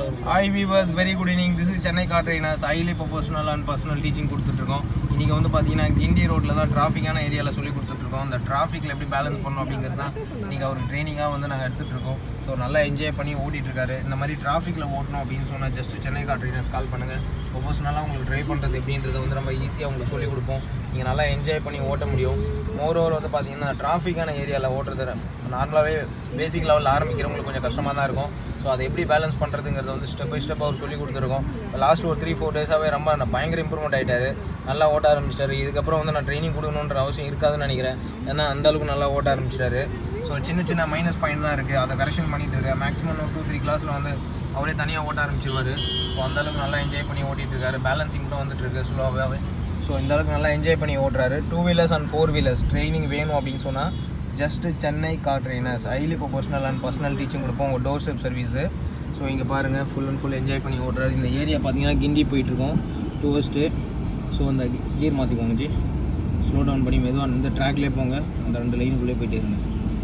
hi viewers very good evening this is Chennai car trainers highly professional and personal teaching கொடுத்துட்ருக்கோம் இன்றைக்கி வந்து பார்த்தீங்கன்னா கிண்டி ரோட்டில் தான் டிராஃபிக்கான ஏரியாவில் சொல்லி கொடுத்துட்ருக்கோம் அந்த டிராஃபிக்கில் எப்படி பேலன்ஸ் பண்ணணும் அப்படிங்கிறது தான் இன்றைக்கி அவருக்கு ட்ரைனிங்காக வந்து நாங்கள் எடுத்துகிட்ருக்கோம் ஸோ நல்லா என்ஜாய் பண்ணி ஓட்டிகிட்டு இருக்காரு இந்த மாதிரி டிராஃபிக்கில் ஓட்டணும் அப்படின்னு சொன்னால் just Chennai car trainers call பண்ணுங்கள் ப்ரொஃபஷனலாக உங்களுக்கு ட்ரைவ் பண்ணுறது எப்படின்றது வந்து நம்ம ஈஸியாக உங்களுக்கு சொல்லிக் கொடுப்போம் நீங்கள் நல்லா என்ஜாய் பண்ணி ஓட்ட முடியும் மோரோவர் வந்து பார்த்தீங்கன்னா டிராஃபிக்கான ஏரியாவில் ஓட்டுறது நார்மலாகவே பேசிக் லெவலில் ஆரம்பிக்கிறவங்களுக்கு கொஞ்சம் கஷ்டமாக தான் இருக்கும் ஸோ அதை எப்படி பேலன்ஸ் பண்ணுறதுங்கிறது வந்து ஸ்டெப் பை ஸ்டெப் அவர் சொல்லி கொடுத்துருக்கோம் லாஸ்ட் ஒரு த்ரீ ஃபோர் டேஸாகவே ரொம்ப நான் பயங்கர இம்ப்ரூவ்மெண்ட் ஆகிட்டாரு நல்லா ஓட்ட ஆரம்பிச்சிட்டாரு இதுக்கப்புறம் வந்து நான் ட்ரைனிங் கொடுக்கணுன்ற அவசியம் இருக்காதுன்னு நினைக்கிறேன் ஏன்னா அந்த அளவுக்கு நல்லா ஓட்ட ஆரம்பிச்சிட்டாரு ஸோ சின்ன சின்ன மைனஸ் பாயிண்ட் தான் இருக்குது அதை கரெக்ஷன் பண்ணிட்டு இருக்கேன் மேக்ஸிமம் ஒரு டூ த்ரீ கிளாஸில் வந்து அவரே தனியாக ஓட்ட ஆரம்பிச்சிருவார் ஸோ அந்தளவுக்கு நல்லா என்ஜாய் பண்ணி ஓட்டிகிட்டு இருக்காரு பேலன்சிங் கூட வந்துட்டு இருக்கு ஸ்லோவாகவே ஸோ இந்த அளவுக்கு நல்லா என்ஜாய் பண்ணி ஓட்டுறாரு two wheelers and four wheelers training வேணும் அப்படின்னு சொன்னால் just Chennai car trainers highly professional and personal teaching கொடுப்போம் உங்கள் டோர் ஸ்டெப் சர்வீஸு ஸோ இங்கே பாருங்கள் ஃபுல் அண்ட் ஃபுல் என்ஜாய் பண்ணி ஓட்டுறாரு இந்த ஏரியா பார்த்தீங்கன்னா கிண்டி போயிட்டுருக்கோம் டூவஸ்ட்டு ஸோ அந்த கியர் மாற்றிக்கோங்க ஜி ஸ்லோ டவுன் பண்ணி மெதுவாக இந்த ட்ராக்லேயே போங்க அந்த ரெண்டு லைனுக்குள்ளே போயிட்டே இருங்க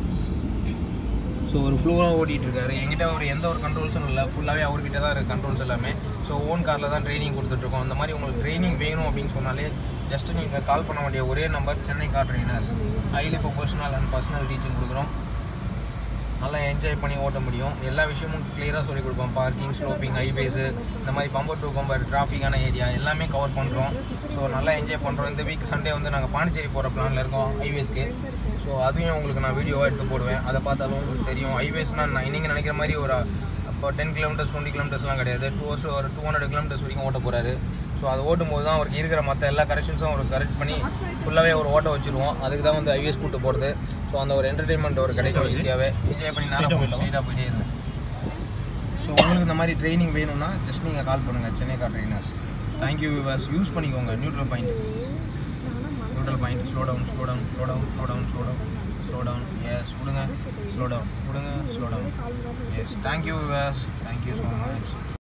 ஸோ ஒரு ஃப்ளோவாக ஓட்டிகிட்டு இருக்காரு என்கிட்ட ஒரு எந்த ஒரு கண்ட்ரோல்ஸும் இல்லை ஃபுல்லாகவே அவர்கிட்ட தான் இருக்குது கண்ட்ரோல்ஸ் எல்லாமே ஸோ ஓன் காரில் தான் ட்ரைனிங் கொடுத்துட்ருக்கோம் அந்த மாதிரி உங்களுக்கு ட்ரைனிங் வேணும் அப்படின்னு சொன்னாலே ஜஸ்ட் நீங்கள் கால் பண்ண வேண்டிய ஒரே number Chennai car trainers highly professional and personal teaching கொடுக்குறோம் நல்லா என்ஜாய் பண்ணி ஓட்ட முடியும் எல்லா விஷயமும் கிளியராக சொல்லிக் கொடுப்போம் பார்க்கிங் ஸ்லோப்பிங் ஹைவேஸு இந்த மாதிரி பம்பர் டு பம்பர் டிராஃபிக்கான ஏரியா எல்லாமே கவர் பண்ணுறோம் ஸோ நல்லா என்ஜாய் பண்ணுறோம் இந்த வீக் சண்டே வந்து நாங்கள் பாண்டிச்சேரி போகிற பிளானில் இருக்கோம் ஹைவேஸ்க்கு ஸோ அதையும் உங்களுக்கு நான் வீடியோவாக எடுத்து போடுவேன் அதை பார்த்தாலும் உங்களுக்கு தெரியும் ஹைவேஸ்னால் நான் நீங்கள் நினைக்கிற மாதிரி ஒரு இப்போ டென் கிலோமீட்டர்ஸ் டுவெண்ட்டி கிலோமீட்டர்ஸ்லாம் கிடையாது டூ ஹவர்ஸ் ஒரு டூ ஹண்ட்ரட் கிலோமீட்டர்ஸ் வரைக்கும் ஓட்ட போகிறாரு ஸோ அதை ஓட்டும் போது தான் அவருக்கு இருக்கிற மற்ற எல்லா கரெக்ஷன்ஸும் அவருக்கு கரெக்ட் பண்ணி ஃபுல்லாகவே ஒரு ஓட்ட வச்சுருவோம் அதுக்கு தான் வந்து ஹைவேஸ் கூட்டு போகிறது ஸோ அந்த ஒரு என்டர்டைன்மெண்ட் ஒரு கிடைக்கும் ஈஸியாகவே என்ஜாய் பண்ணி நேரம் போயிடலாம் ஸ்ட்ரைட்டாக போயிட்டே இருந்தேன் ஸோ உங்களுக்கு இந்த மாதிரி ட்ரைனிங் வேணும்னா ஜஸ்ட் நீங்கள் கால் பண்ணுங்கள் Chennai car trainers thank you viewers use பண்ணிக்கோங்க neutral point neutral point slow down slow down slow down slow down slow down slow down yes விடுங்க ஸ்லோ டவுன் விடுங்க slow down yes thank you viewers thank you so much